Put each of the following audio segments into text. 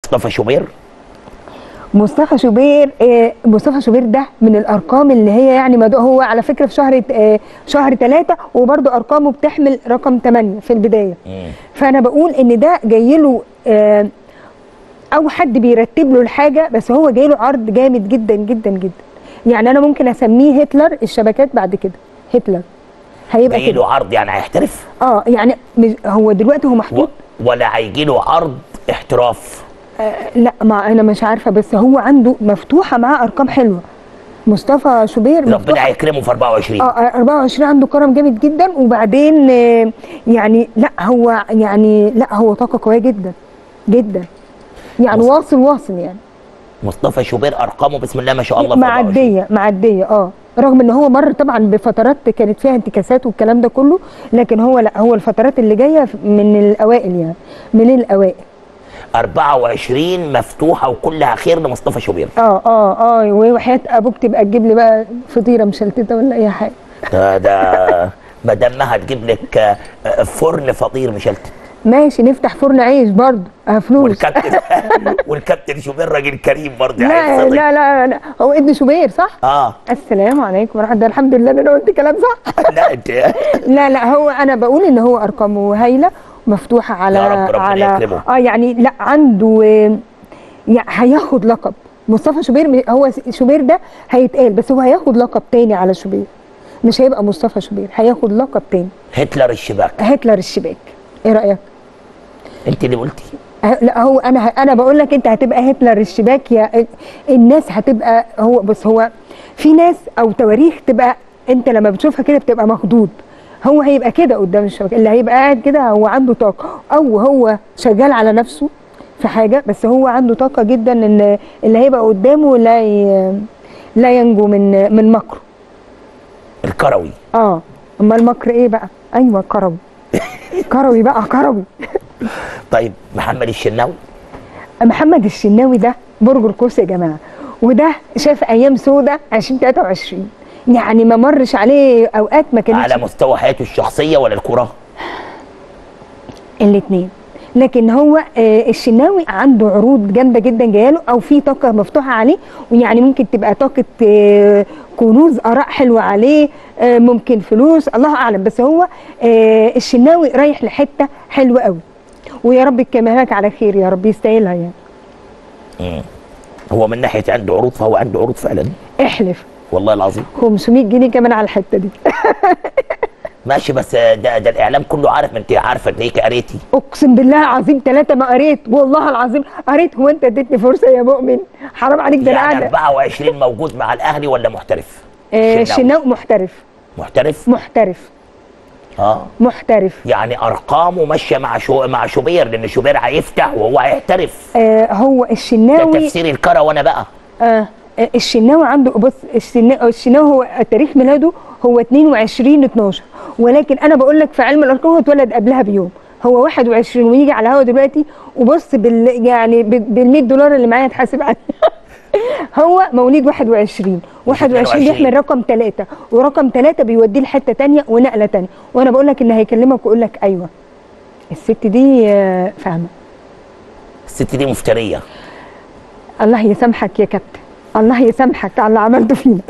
مصطفى شوبير مصطفى شوبير آه، مصطفى شوبير ده من الارقام اللي هي يعني مدو هو على فكره في شهر آه، شهر ثلاثة وبرده ارقامه بتحمل رقم 8 في البدايه مم. فانا بقول ان ده جاي له آه، او حد بيرتب له الحاجه بس هو جاي له عرض جامد جدا جدا جدا يعني انا ممكن اسميه هتلر الشبكات بعد كده هتلر هيبقى جاي كده له عرض يعني هيحترف اه يعني مش- هو دلوقتي هو و... محطوط ولا هيجي له عرض احتراف آه لا ما انا مش عارفه بس هو عنده مفتوحه معاه ارقام حلوه مصطفى شوبير ربنا مفتوحه هيكرمه في 24 اه آه، 24 عنده كرم جامد جدا وبعدين آه، يعني لا هو يعني لا هو طاقه قويه جدا جدا يعني مص- واصل واصل يعني مصطفى شوبير ارقامه بسم الله ما شاء الله في 24. معديه معديه اه رغم ان هو مر طبعا بفترات كانت فيها انتكاسات والكلام ده كله لكن هو لا هو الفترات اللي جايه من الاوائل يعني من الاوائل 24 مفتوحه وكلها خير لمصطفى شوبير اه اه اه وحياه ابوك تبقى تجيب لي بقى فطيره مشلتته ولا اي حاجه ده ده مدام مها تجيب لك آه، فرن فطير مشلتت ماشي نفتح فرن عيش برضه اه فلوس والكابتن والكابتن شوبير راجل كريم برضه لا عايز صديق. لا لا لا هو ابن شوبير صح؟ اه السلام عليكم ورحمه الله الحمد لله ان انا قلت كلام صح لا انت لا لا هو انا بقول ان هو ارقامه هايله مفتوحه على يا رب ربنا على يكرمه. اه يعني لا عنده آه، يعني هياخد لقب مصطفى شوبير م- هو س- شوبير ده هيتقال بس هو هياخد لقب تاني على شوبير مش هيبقى مصطفى شوبير هياخد لقب تاني هتلر الشباك هتلر الشباك ايه رايك؟ انت اللي قلتي أه، لا هو انا ه- انا بقول لك انت هتبقى هتلر الشباك يا الناس هتبقى هو بس هو في ناس او تواريخ تبقى انت لما بتشوفها كده بتبقى مخضوض هو هيبقى كده قدام الشبكه اللي هيبقى قاعد كده هو عنده طاقه او هو شغال على نفسه في حاجه بس هو عنده طاقه جدا ان اللي هيبقى قدامه لا ي... لا ينجو من من مكره الكروي اه اما المكر ايه بقى ايوه كروي كروي بقى كروي طيب محمد الشناوي محمد الشناوي ده برج القوس يا جماعه وده شاف ايام سودة 2023 يعني ما مرش عليه اوقات ما كانتش على مستوى حياته الشخصيه ولا الكره الاثنين لكن هو آه، الشناوي عنده عروض جامده جدا جايه له او في طاقه مفتوحه عليه ويعني ممكن تبقى طاقه آه، كنوز اراء حلوه عليه آه، ممكن فلوس الله اعلم بس هو آه، الشناوي رايح لحته حلوه قوي ويا رب يكملها لك على خير يا رب يستاهلها يعني مم. هو من ناحيه عنده عروض فهو عنده عروض فعلا احلف والله العظيم 500 جنيه كمان على الحته دي ماشي بس ده ده الاعلام كله عارف ما انت عارفه ان هيك قريتي اقسم بالله العظيم ثلاثه ما قريت والله العظيم قريت هو انت اديتني فرصه يا مؤمن حرام عليك ده انا يعني قاعده 24 موجود مع الاهلي ولا محترف؟ آه، الشناوي. شناوي محترف محترف؟ محترف اه محترف يعني ارقامه ماشيه مع شو مع شوبير لان شوبير هيفتح وهو هيحترف آه هو ده الشناوي تفسير الكرة وانا بقى آه آه، الشناوي عنده بص الشنا- الشناوي هو تاريخ ميلاده هو 22 12 ولكن انا بقول لك في علم الارقام هو اتولد قبلها بيوم هو 21 ويجي على الهوا دلوقتي وبص بال يعني بال 100 دولار اللي معايا اتحاسب عليه هو مواليد 21 21 22. بيحمل رقم 3 ورقم 3 بيوديه لحته تانية ونقله تانية وانا بقول لك ان هيكلمك ويقول لك ايوه الست دي آه، فاهمه الست دي مفتريه الله يسامحك يا كابتن الله يسامحك على اللي عملته فينا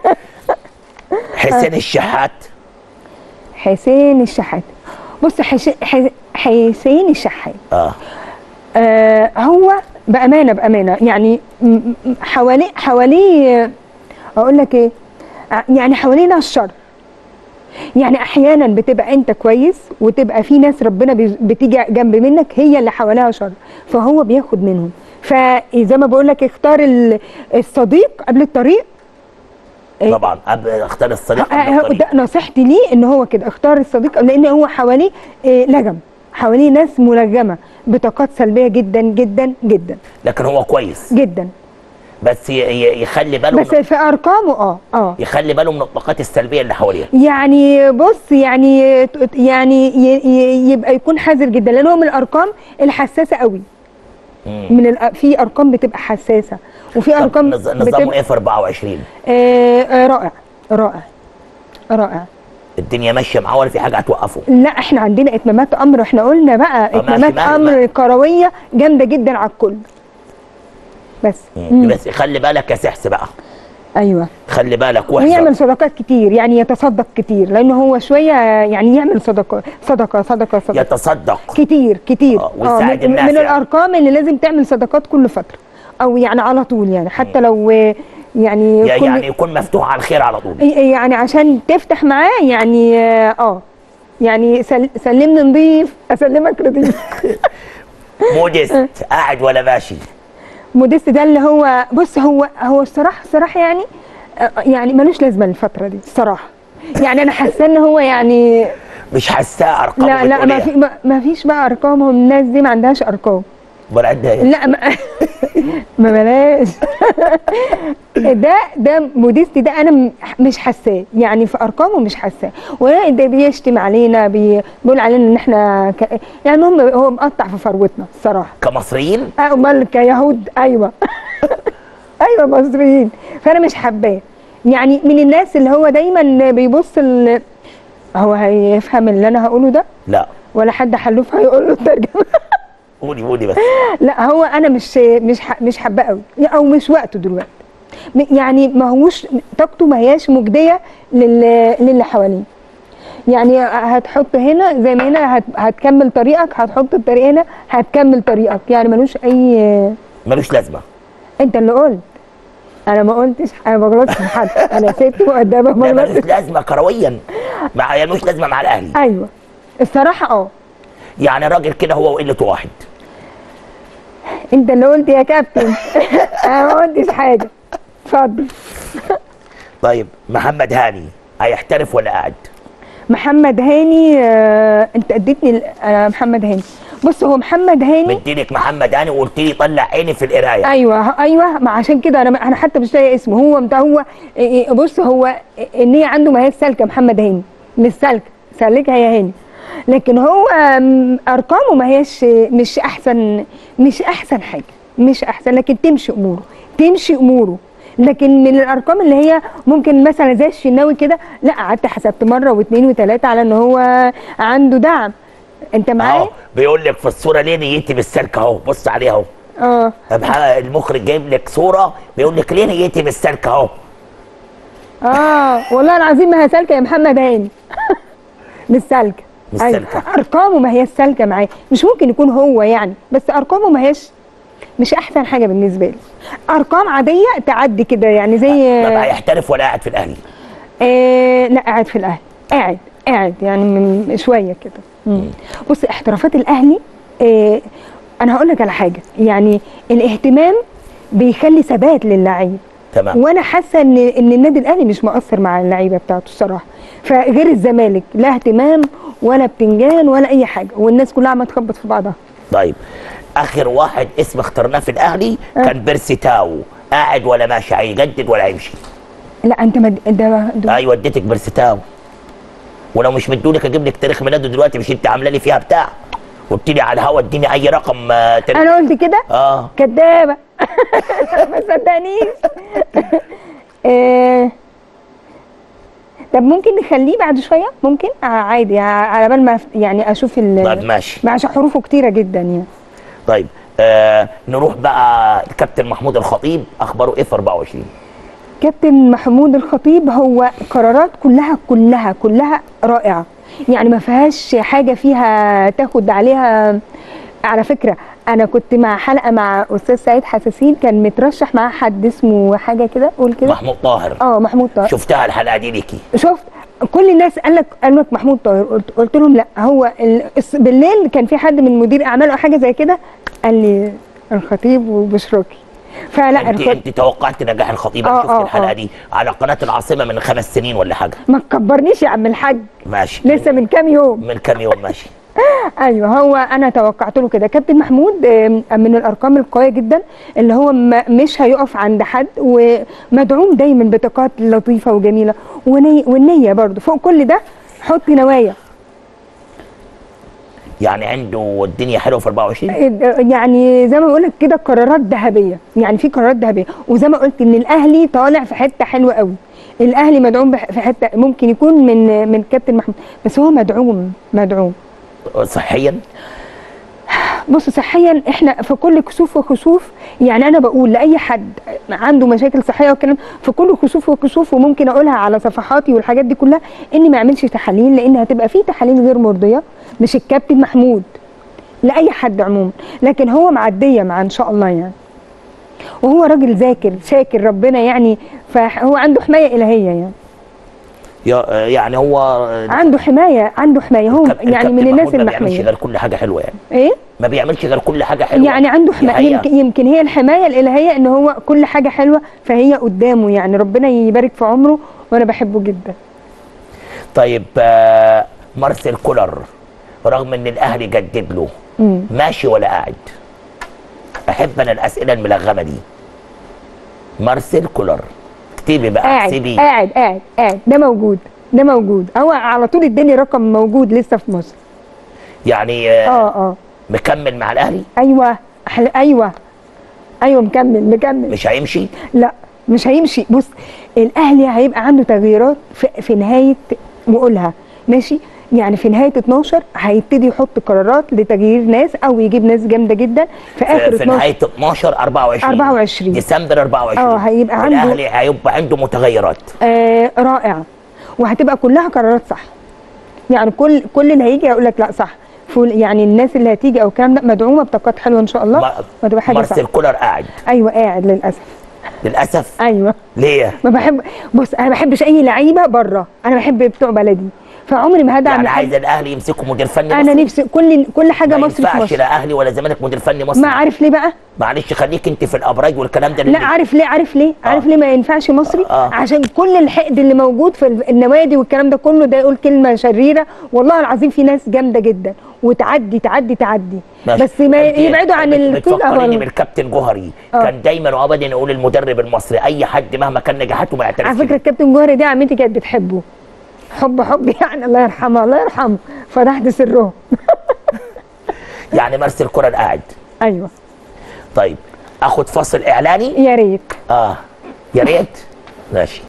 حسين الشحات حسين الشحات بص حش... ح... حسين الشحات اه آه هو بامانه بامانه يعني م- م- حواليه حواليه آه، اقول لك ايه ع- يعني حوالينا الشر يعني احيانا بتبقى انت كويس وتبقى في ناس ربنا بي- بتيجي جنب منك هي اللي حواليها شر فهو بياخد منهم فزي ما بقول لك اختار ال- الصديق قبل الطريق إيه؟ طبعا قبل اختار الصديق آه، قبل آه، الطريق. ده نصيحتي ليه ان هو كده اختار الصديق لان هو حواليه آه، لجم حواليه ناس ملجمه بطاقات سلبيه جدا جدا جدا لكن هو كويس جدا بس ي- ي- يخلي باله بس من في ارقامه اه اه يخلي باله من الطاقات السلبيه اللي حواليه يعني بص يعني يعني ي- ي- يبقى يكون حذر جدا لان هو من الارقام الحساسه قوي مم. من الأ- في ارقام بتبقى حساسه وفي طب ارقام نظ- نظامه بتبقى ايه في 24 آه آه رائع رائع رائع الدنيا ماشيه معاه ولا في حاجه هتوقفه لا احنا عندنا اتمامات امر احنا قلنا بقى ماشي، اتمامات ماشي، امر ماشي. كرويه جامده جدا على الكل بس مم. مم. بس خلي بالك يا سحس بقى ايوه خلي بالك ويعمل واحذر صدقات كتير يعني يتصدق كتير لانه هو شويه يعني يعمل صدقه صدقه صدقه صدقه يتصدق كتير كتير آه، ويساعد من, الناس من يعني. الارقام اللي لازم تعمل صدقات كل فتره او يعني على طول يعني حتى لو آه، يعني يا- كل يعني يكون مفتوح على الخير على طول يعني عشان تفتح معاه يعني اه آه، يعني سل سلمني نضيف اسلمك نضيف مودست قاعد ولا ماشي موديست ده اللي هو بص هو هو الصراحه الصراحه يعني آه، يعني ملوش لازمه الفتره دي الصراحه يعني انا حاسه ان هو يعني مش حاساه ارقام لا لا ما في ما- ما فيش بقى ارقامهم الناس دي ما عندهاش ارقام ولا عندها إيه؟ لا ما, ما بلاش ده ده موديستي ده انا م- مش حاساه يعني في ارقامه مش حاساه ولا ده بيشتم علينا بي بيقول علينا ان احنا ك... يعني المهم هو مقطع في فروتنا الصراحه كمصريين آه، امال كيهود ايوه ايوه مصريين فانا مش حباه يعني من الناس اللي هو دايما بيبص ال... هو هيفهم اللي انا هقوله ده لا ولا حد حلوف هيقول له الترجمه قولي قولي بس لا هو انا مش مش ح- مش حابه قوي او مش وقته دلوقتي م- يعني ما هوش طاقته ما هياش مجديه لل- للي حواليه يعني هتحط هنا زي ما هنا هت هتكمل طريقك هتحط الطريق هنا هتكمل طريقك يعني ملوش اي ملوش لازمه انت اللي قلت انا ما قلتش انا ما غلطتش في حد انا ست مؤدبه ما لا ملوش غلطتش لازمه كرويا مع يعني ملوش لازمه مع الاهلي ايوه الصراحه اه يعني راجل كده هو وقله واحد انت اللي قلت يا كابتن انا ما قلتش حاجه اتفضل طيب محمد هاني هيحترف ولا قاعد محمد هاني آه، انت اديتني ال- آه، محمد هاني بص هو محمد هاني مديلك محمد هاني وقلت لي طلع عيني في القرايه ايوه ايوه ما عشان كده انا انا حتى مش لاقي اسمه هو بتاع هو إيه إيه، بص هو النية عنده ما هي سالكه محمد هاني مش سالكه سالكها يا هاني لكن هو آم، ارقامه ما هيش مش احسن مش احسن حاجه مش احسن لكن تمشي اموره تمشي اموره لكن من الارقام اللي هي ممكن مثلا زي الشناوي كده لا قعدت حسبت مره واثنين وثلاثه على ان هو عنده دعم انت معايا؟ اهو بيقول لك في الصوره ليه نيتي بالسلك اهو بص عليها اهو اه طب ها- المخرج جايب لك صوره بيقول لك ليه نيتي بالسلك اهو اه والله العظيم ما هي سالكه يا محمد هاني مش سالكه مش أيوة. سالكة. ارقامه ما هي سالكه معاه مش ممكن يكون هو يعني بس ارقامه ما هيش مش احسن حاجه بالنسبه لي ارقام عاديه تعدي كده يعني زي طب هيحترف ولا قاعد في الاهلي آه لا قاعد في الاهلي قاعد قاعد يعني من شويه كده مم. بص احترافات الاهلي آه انا هقول لك على حاجه يعني الاهتمام بيخلي ثبات للعيب تمام وانا حاسه ان ان النادي الاهلي مش مقصر مع اللعيبه بتاعته الصراحه فغير الزمالك لا اهتمام ولا بتنجان ولا اي حاجه والناس كلها عماله تخبط في بعضها طيب اخر واحد اسم اخترناه في الاهلي كان بيرسي تاو قاعد ولا ماشي هيجدد ولا هيمشي لا انت مد... ده ده- ايوه اديتك بيرسي تاو ولو مش مدولك اجيب لك تاريخ ميلاده دلوقتي مش انت عامله لي فيها بتاع قلت لي على الهوا اديني اي رقم آه، تل... انا قلت كده اه كدابه ما صدقنيش آه، طب ممكن نخليه بعد شويه ممكن آه عادي ع- على بال ما أف- يعني اشوف ال طيب ماشي ما عشان حروفه كتيره جدا يعني طيب آه نروح بقى الكابتن محمود الخطيب اخباره ايه في 24 كابتن محمود الخطيب هو قرارات كلها كلها كلها رائعه يعني ما فيهاش حاجه فيها تاخد عليها على فكره انا كنت مع حلقه مع استاذ سعيد حساسين كان مترشح معاه حد اسمه حاجه كده قول كده محمود طاهر اه محمود طاهر شفتها الحلقه دي ليكي شفت كل الناس قال لك قال لك محمود طاهر قلت, قلت لهم لا هو ال- الس- بالليل كان في حد من مدير اعمال او حاجه زي كده قال لي الخطيب وبشركي فلا انت الخطيب انت توقعت نجاح الخطيب آه، انا شفت آه، الحلقه آه. دي على قناه العاصمه من خمس سنين ولا حاجه ما تكبرنيش يا عم الحاج ماشي لسه من كام يوم من كام يوم ماشي ايوه هو انا توقعت له كده كابتن محمود آم، من الارقام القويه جدا اللي هو م- مش هيقف عند حد ومدعوم دايما بطاقات لطيفه وجميله وني- والنيه برضو فوق كل ده حط نوايا يعني عنده الدنيا حلوه في 24 يعني زي ما بقول لك كده قرارات ذهبيه يعني في قرارات ذهبيه وزي ما قلت ان الاهلي طالع في حته حلوه قوي الاهلي مدعوم بح- في حته ممكن يكون من من كابتن محمود بس هو مدعوم مدعوم صحيا بص صحيا احنا في كل كسوف وكسوف يعني انا بقول لاي حد عنده مشاكل صحيه والكلام في كل كسوف وكسوف وممكن اقولها على صفحاتي والحاجات دي كلها اني ما اعملش تحاليل لان هتبقى في تحاليل غير مرضيه مش الكابتن محمود لاي حد عموما لكن هو معديه مع ان شاء الله يعني وهو راجل ذاكر شاكر ربنا يعني فهو عنده حمايه الهيه يعني يا- يعني هو عنده حمايه عنده حمايه هو الكاب- يعني من الكابتن الناس محمود ما بيعملش المحميه غير كل حاجه حلوه يعني ايه ما بيعملش غير كل حاجه حلوه يعني عنده دي حماية حقيقة. يمكن, يمكن هي الحماية الإلهية إن هو كل حاجة حلوة فهي قدامه يعني ربنا يبارك في عمره وأنا بحبه جدا طيب آه، مارسيل كولر رغم ان الاهلي جدد له مم. ماشي ولا قاعد احب انا الاسئله الملغمه دي مارسيل كولر اكتبي بقى قاعد احسبي قاعد قاعد قاعد ده موجود ده موجود هو على طول اداني رقم موجود لسه في مصر يعني آه، اه اه مكمل مع الاهلي ايوه أحل... ايوه ايوه مكمل مكمل مش هيمشي لا مش هيمشي بص الاهلي هيبقى عنده تغييرات في, في نهايه وقولها ماشي يعني في نهايه 12 هيبتدي يحط قرارات لتغيير ناس او يجيب ناس جامده جدا في اخر في, في 12 نهايه 12 24 24. ديسمبر 24 اه، هيبقى عنده- الاهلي هيبقى عنده متغيرات آه رائع وهتبقى كلها قرارات صح يعني كل كل اللي هيجي هيقول لك لا صح فول يعني الناس اللي هتيجي او الكلام ده مدعومه بطاقات حلوه ان شاء الله ما- وهتبقى حاجه صح مارسيل كولر قاعد ايوه قاعد للاسف للاسف ايوه ليه؟ ما بحب بص انا ما بحبش اي لعيبه بره انا بحب بتوع بلدي فعمري ما هدعم يعني لحد عايز الاهلي يمسكوا مدير فني انا مصري؟ نفسي كل كل حاجه ما مصري في ينفعش مصر لا اهلي ولا زمالك مدير فني مصري ما عارف ليه بقى معلش خليك انت في الابراج والكلام ده لا اللي- عارف ليه عارف ليه عارف ليه ما ينفعش مصري آه. عشان كل الحقد اللي موجود في ال- النوادي والكلام ده كله ده يقول كلمه شريره والله العظيم في ناس جامده جدا وتعدي تعدي تعدي ماشي. بس ما أنت يبعدوا عن بت- الطول بتفكريني أو بالكابتن جوهري آه. كان دايما وابدا يقول المدرب المصري اي حد مهما كان نجاحاته ما يعترفش على فكره بيه. الكابتن جوهري دي عمتي كانت بتحبه حب حب يعني الله يرحمه الله يرحمه فتحت سرهم يعني مارسيل كولر قاعد ايوه طيب اخد فاصل اعلاني يا ريت اه يا ريت ماشي